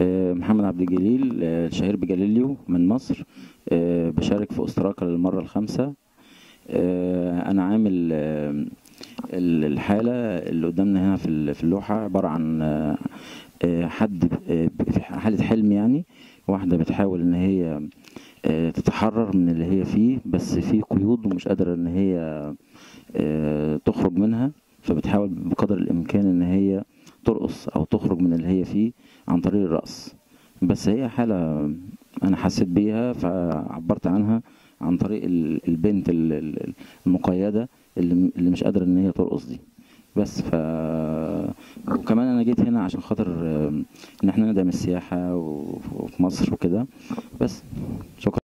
آه، محمد عبد الجليل آه، الشهير بجاليليو من مصر آه، بشارك في أستراكا للمرة الخامسة آه، أنا عامل آه، ال- الحالة اللي قدامنا هنا في ال- في اللوحة عبارة عن آه، آه، حد آه، في حالة حلم يعني واحدة بتحاول إن هي آه، تتحرر من اللي هي فيه بس في قيود ومش قادرة إن هي آه، تخرج منها فبتحاول بقدر الإمكان إن هي ترقص أو تخرج من اللي هي فيه عن طريق الرقص بس هي حالة أنا حسيت بيها فعبرت عنها عن طريق ال- البنت ال- ال- المقيدة اللي اللي مش قادرة إن هي ترقص دي بس ف وكمان أنا جيت هنا عشان خاطر آه، إن إحنا ندعم السياحة و- وفي مصر وكده بس شكرا